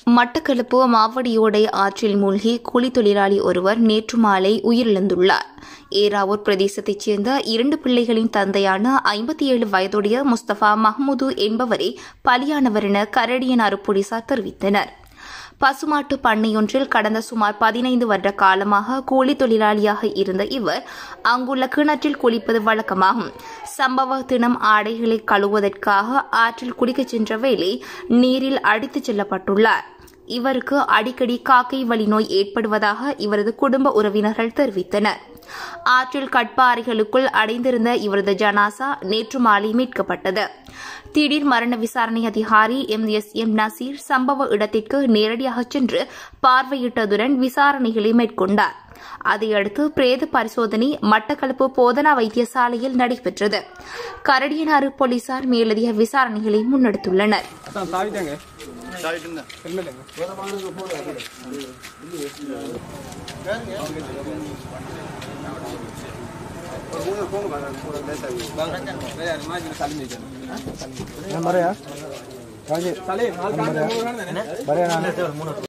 மட்டக்களப்பு மாவடியோடை ஆற்றில் மூழ்கி கூலி தொழிலாளி ஒருவர் நேற்று மாலை உயிரிழந்துள்ளார் ஏராவூர் பிரதேசத்தைச் சேர்ந்த இரண்டு பிள்ளைகளின் தந்தையான ஐம்பத்தி ஏழு வயதுடைய முஸ்தபா மஹ்மூது என்பவரே பலியானவர் என கரடியனாறு போலீசார் தெரிவித்தனர் பசுமாட்டு பண்ணையொன்றில் கடந்த சுமார் பதினைந்து வருட காலமாக கூலி தொழிலாளியாக இருந்த இவர் அங்குள்ள கிணற்றில் குளிப்பது வழக்கமாகும் சம்பவ தினம் ஆடைகளை கழுவுவதற்காக ஆற்றில் குளிக்கச் சென்ற வேளை நீரில் அடித்துச் செல்லப்பட்டுள்ளார் இவருக்கு அடிக்கடி காக்கை வலி நோய் ஏற்படுவதாக இவரது குடும்ப உறவினர்கள் தெரிவித்தனர் ஆற்றில் கட்பாறைகளுக்குள் அடைந்திருந்த இவரது ஜனாசா நேற்று மாலை மீட்கப்பட்டது திடீர் மரண விசாரணை அதிகாரி எம் எஸ் எம் நசீர் சம்பவ இடத்திற்கு நேரடியாக சென்று பார்வையிட்டதுடன் விசாரணைகளை மேற்கொண்டார் அதையடுத்து பிரேத பரிசோதனை மட்டக்களப்பு போதனா வைத்தியசாலையில் நடைபெற்றது கரடியனாறு போலீசார் மேலதிக விசாரணைகளை முன்னெடுத்துள்ளனர் அதான் சாவிட்டாங்க ஹெல்மெட்டுங்க மறையா ராஜு சலீம் நாலு காண்டு மூணு காண்டு தானே மறையா